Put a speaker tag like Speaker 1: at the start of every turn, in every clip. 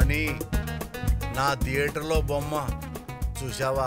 Speaker 1: వాణి నా థియేటర్లో బొమ్మ చూసావా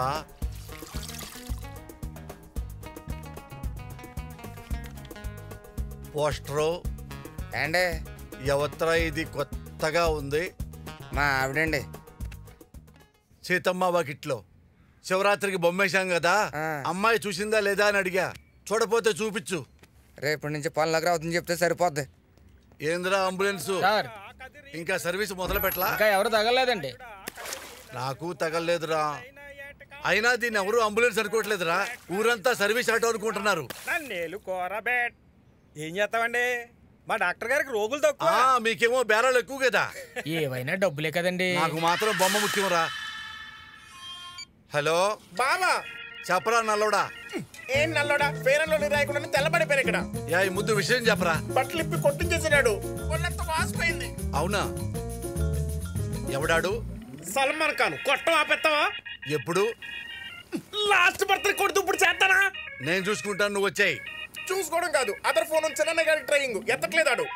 Speaker 1: పోస్టరు
Speaker 2: ఏండే
Speaker 1: ఎవత్రా ఇది కొత్తగా ఉంది
Speaker 2: మా ఆవిడండి
Speaker 1: సీతమ్మ వాకిట్లో శివరాత్రికి బొమ్మేశాం కదా
Speaker 2: ఆ.
Speaker 1: అమ్మాయి చూసిందా లేదా అని అడిగా చూడపోతే చూపించు
Speaker 2: రేపటి నుంచి పనులకు అవుతుంది చెప్తే సరిపోద్ది
Speaker 1: ఏంద్రా అంబులెన్స్
Speaker 3: సార్
Speaker 1: ఇంకా సర్వీస్ మొదలు పెట్టలా
Speaker 3: ఇంకా ఎవరు తగలలేదండి
Speaker 1: నాకు తగలలేదురా అయినా దీన్ని ఎవరు అంబులెన్స్ అనుకోవట్లేదురా ఊరంతా సర్వీస్ ఆటో అనుకుంటున్నారు
Speaker 4: నన్నేలు కూర బేట్ ఏం చేస్తామండి మా డాక్టర్ గారికి రోగులు తక్కువ
Speaker 1: ఆ మీకేమో బేరాలు ఎక్కువ కదా
Speaker 3: ఏవైనా డబ్బులే కదండి
Speaker 1: నాకు మాత్రం బొమ్మ ముఖ్యంరా హలో
Speaker 4: బాబా
Speaker 1: చెప్పరా నల్లోడా
Speaker 4: ఏం నల్లోడా పేరంలో రాయకుండా తెల్లబడిపోయారు ఇక్కడ
Speaker 1: యా ఈ ముద్దు విషయం చెప్పరా
Speaker 4: బట్టలు ఇప్పి కొట్టించేసినాడు ఒళ్ళంతా వాసిపోయింది
Speaker 1: అవునా ఎవడాడు
Speaker 4: సల్మాన్ ఖాన్ కొట్టం ఆపెత్తావా
Speaker 1: ఎప్పుడు
Speaker 4: లాస్ట్ బర్త్ కొడుతూ ఇప్పుడు చేస్తానా
Speaker 1: నేను చూసుకుంటాను నువ్వు వచ్చాయి
Speaker 4: చూసుకోవడం కాదు అదర్ ఫోన్ చిన్న గారికి ట్రైనింగ్ ఎత్తట్లేదాడు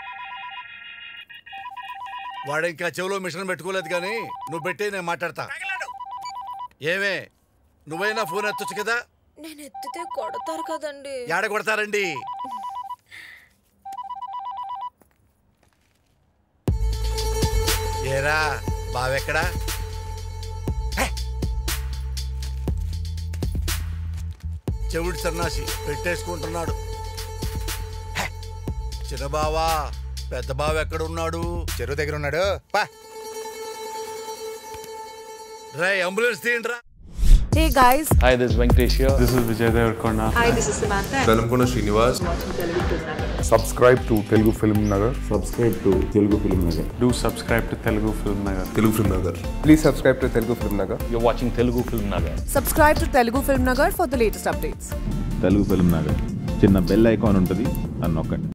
Speaker 1: వాడు ఇంకా చెవిలో మిషన్ పెట్టుకోలేదు కానీ నువ్వు పెట్టే నేను మాట్లాడతా
Speaker 4: తగలాడు
Speaker 1: ఏమే నువ్వైనా ఫోన్ ఎత్తొచ్చు కదా
Speaker 5: నేను ఎత్తితే కొడతారు కదండి
Speaker 1: ఏడ కొడతారండి ఏరా బావెక్కడా హే! చెవుడి సన్నాసి పెట్టేసుకుంటున్నాడు హే! చిన్న బావా పెద్ద బావ ఎక్కడున్నాడు
Speaker 2: చెరువు దగ్గర ఉన్నాడు పా
Speaker 1: రే అంబులెన్స్ తీయండిరా
Speaker 6: Hey guys,
Speaker 7: Hi, this is Venkatesh here.
Speaker 8: This is Vijay Devarkonda.
Speaker 6: hi, this is Samantha.
Speaker 9: Velankonda Srinivas
Speaker 10: subscribe to Telugu Film Nagar
Speaker 8: Do subscribe to Telugu Film Nagar.
Speaker 9: Telugu Film Nagar
Speaker 10: please subscribe to Telugu Film Nagar
Speaker 7: You're watching Telugu Film Nagar.
Speaker 6: Subscribe to Telugu Film Nagar for the latest updates.
Speaker 11: Telugu Film Nagar చిన్న bell icon ఉంటుంది అని నొక్కండి